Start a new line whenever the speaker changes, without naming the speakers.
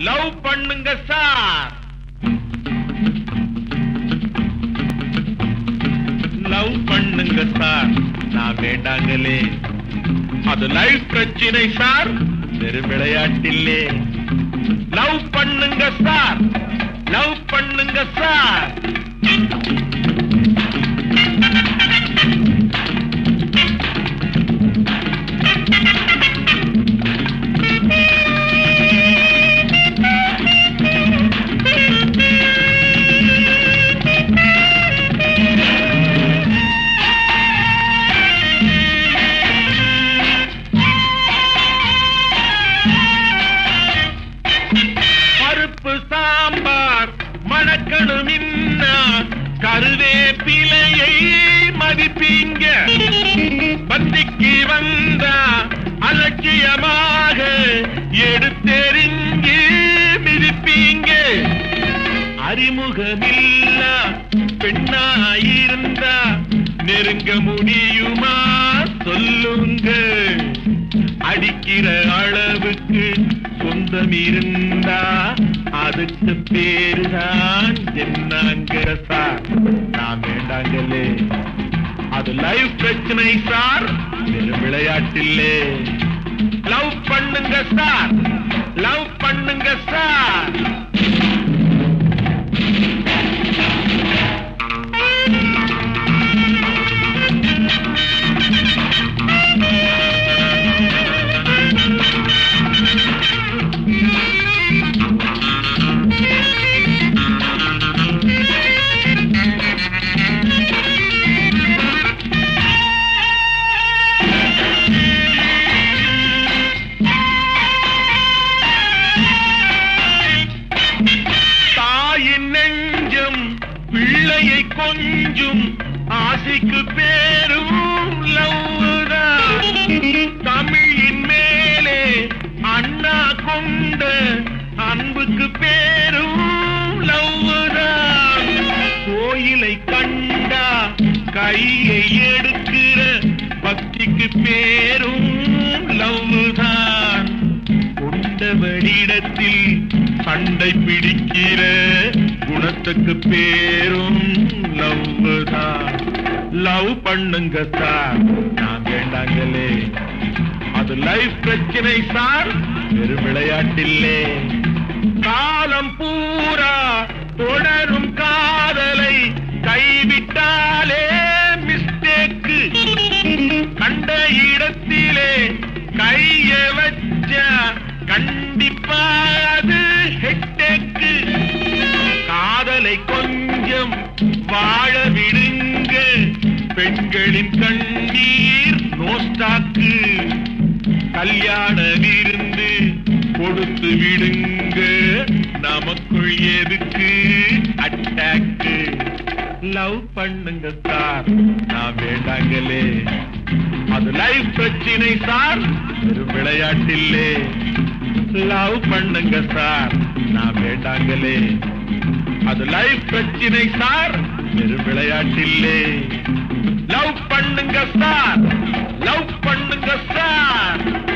love பண்ணுங்க sir love பண்ணுங்க sir நான் வேண்டாங்களே அது லைஃப் பிரச்சனை சார் வெறும் விளையாட்டில்லே லவ் பண்ணுங்க சார் லவ் பண்ணுங்க சார் பருப்பு சாம்பார் மணக்கணும் இன்னா கருவேப்பிலையை மதிப்பீங்க பந்திக்கு வந்தா அலட்சியமாக எடுத்தெறிஞ்சு மிதிப்பீங்க அறிமுகமில்லா பெண்ணாயிருந்தா நெருங்க முடியுமா சொல்லுங்க அடிக்கிற அளவுக்கு சொந்தம் இருந்தா அதுக்கு பேருதான் என்னங்கிற சார் நான் வேண்டாங்களே அது லைஃப் பிரச்சனை சார் வெறும் விளையாட்டில்லே லவ் பண்ணுங்க சார் லவ் பண்ணுங்க சார் தாயின் நெஞ்சம் பிள்ளையை கொஞ்சும் ஆசைக்கு பேரும் லவ்தான் தமிழின் மேலே அண்ணா கொண்ட அன்புக்கு பேரும் லவ்தான் கோயிலை கண்டா கையை எடுக்கிற பக்திக்கு பேரும் லவ்தான் கொண்டவனிடத்தில் சண்டை பிடிக்கிற குணத்துக்கு பேரும் லவ் தான் லவ் பண்ணுங்க சார் நான் வேண்டாங்களே அது லைஃப் பிரச்சனை சார் வெறும் விளையாட்டில்லே காலம் பூரா தொடரும் காதலை கைவிட்டாலே மிஸ்டேக்கு கண்ட இடத்திலே கைய வச்ச கண்டிப்பா அது ஹெட்டேக்கு காதலை கொஞ்சம் வாழ விடுங்க பெண்களின் கண்ணீர் நோஸ்டாக்கு கல்யாண விருந்து கொடுத்து விடுங்க நமக்குள் எதுக்கு அட்டாக்கு லவ் பண்ணுங்க சார் நான் வேண்டாங்களே அது லைஃப் பிரச்சனை சார் வெறும் விளையாட்டில்லே லவ் பண்ணுங்க சார் நான் வேண்டாங்களே அது லைஃப் பிரச்சனை சார் வெறும் விளையாட்டில்லே லவ் பண்ணுங்க சார் லவ் பண்ணுங்க சார்